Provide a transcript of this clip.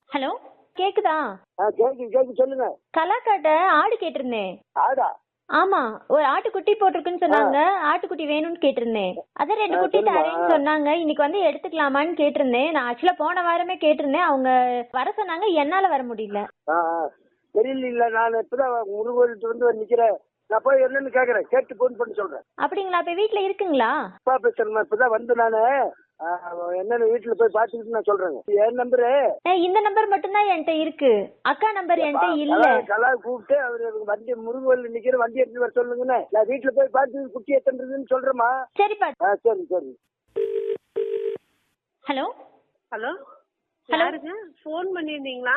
Hello கேக்குதா ஆ கேக்கு கேக்கு சொல்லுங்க கலாக்காட்ட ஆடு கேட்டிருந்தேன் ஆடா ஆமா ஒரு ஆட்டுக்குட்டி போட்டிருக்குன்னு சொன்னாங்க ஆட்டுக்குட்டி வேணும்னு கேட்டிருந்தேன் அதான் ரெண்டு ஆ, குட்டி சொல்லுமா. தரேன்னு சொன்னாங்க இன்னைக்கு வந்து எடுத்துக்கலாமான்னு கேட்டிருந்தேன் நான் ஆக்சுவலா போன வாரமே கேட்டிருந்தேன் அவங்க வர சொன்னாங்க என்னால வர முடியல ஆ ஆ. தெரியல இல்ல நான் இப்பதான் முருகோயில்ட்டு வந்து நிக்கிறேன் நான் போய் என்னன்னு கேக்குறேன் கேட்டு ஃபோன் பண்ணி சொல்றேன் அப்படிங்களா இப்ப வீட்ல இருக்குங்களா அப்பா பேசுறேன் இப்பதான் வந்து நானு ஆ, என்னன்னு வீட்டுல போய் பாத்துக்கிட்டு நான் சொல்றேங்க என் நம்பரு ஏய், இந்த நம்பர் மட்டும்தான் என்கிட்ட இருக்கு அக்கா நம்பர் என்கிட்ட இல்ல கலா- கலா கூப்பிட்டு அவரு வண்டி முருகோயில் நிக்கிற வண்டி எடுத்து வர சொல்லுங்கண்ணே நான் வீட்டுல போய் பார்த்து குட்டி எத்தன்றதுன்னு சொல்றேம்மா சரிப்பா ஆ சரி சரி ஹலோ ஹலோ Hello? யாருங்க ஃபோன் பண்ணியிருந்தீங்களா